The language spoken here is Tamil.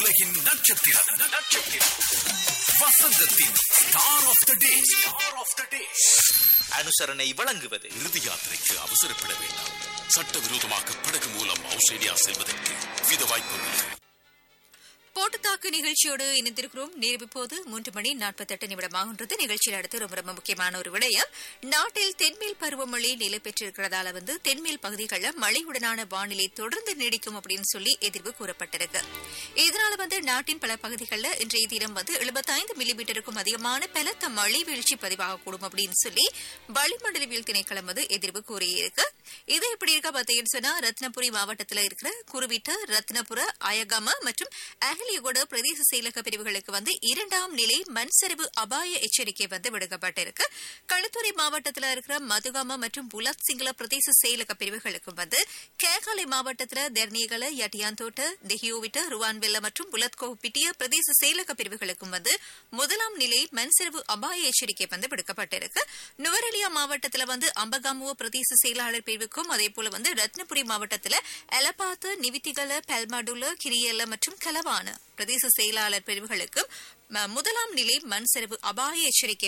உலகின் நட்சத்திரம் நட்சத்திரம் வசந்தத்தின் star of the day star of the day அனுசரணை வழங்குவது இறுதி யாத்திரைக்கு அவசரப்பட வேண்டாம் சட்டவிரோதமாக படகு மூலம் ஆஸ்திரேலியா செல்வதற்கு வித வாய்ப்புள்ளது போட்டுத்தாக்கு நிகழ்ச்சியோடு இணைந்திருக்கிறோம் நேரம் இப்போது மூன்று மணி நாற்பத்தெட்டு நிமிடமாகின்றது நிகழ்ச்சியில் அடுத்து ரொம்ப ரொம்ப முக்கியமான ஒரு விடயம் நாட்டில் தென்மேல் பருவமழை நிலை பெற்றிருக்கிறதால வந்து தென்மேல் பகுதிகளில் மழையுடனான வானிலை தொடர்ந்து நீடிக்கும் அப்படின்னு சொல்லி எதிர்வு கூறப்பட்டிருக்கு இதனால வந்து நாட்டின் பல பகுதிகளில் இன்றைய தினம் வந்து எழுபத்தைந்து மில்லிமீட்டருக்கும் அதிகமான பலத்த மழை வீழ்ச்சி பதிவாகக்கூடும் அப்படின்னு சொல்லி வளிமண்டலவியல் திணைக்களம் வந்து எதிர்வு கூறியிருக்கு இது எப்படி இருக்கா பார்த்தீங்கன்னு சொன்னா ரத்னபுரி மாவட்டத்தில் இருக்கிற குருவிட்ட ரத்னபுர அயகம மற்றும் அகலியகோட பிரதேச செயலக பிரிவுகளுக்கு வந்து இரண்டாம் நிலை மண்சரிவு அபாய எச்சரிக்கை வந்து விடுக்கப்பட்டிருக்கு களுத்துறை மாவட்டத்தில் இருக்கிற மதுகாம மற்றும் புலத் சிங்கள பிரதேச செயலக பிரிவுகளுக்கும் வந்து கேகாலை மாவட்டத்தில் தெர்னிகல யட்டியாந்தோட்ட தெஹியோவிட்ட ருவான்வெல்ல மற்றும் புலத்கோ பிட்டிய பிரதேச செயலக பிரிவுகளுக்கும் வந்து முதலாம் நிலை மண்சரிவு அபாய எச்சரிக்கை வந்து விடுக்கப்பட்டிருக்கு நுவரெலியா மாவட்டத்தில் வந்து அம்பகாமுவ பிரதேச செயலாளர் பிரிவுக்கும் அதே போல வந்து ரத்னபுரி மாவட்டத்தில் எலப்பாத்து நிவித்திகல பெல்மாடுல கிரியல்ல மற்றும் கலவான பிரதேச செயலாளர் பிரிவுகளுக்கும் ம- முதலாம் நிலை மண் சரிவு அபாய எச்சரிக்கை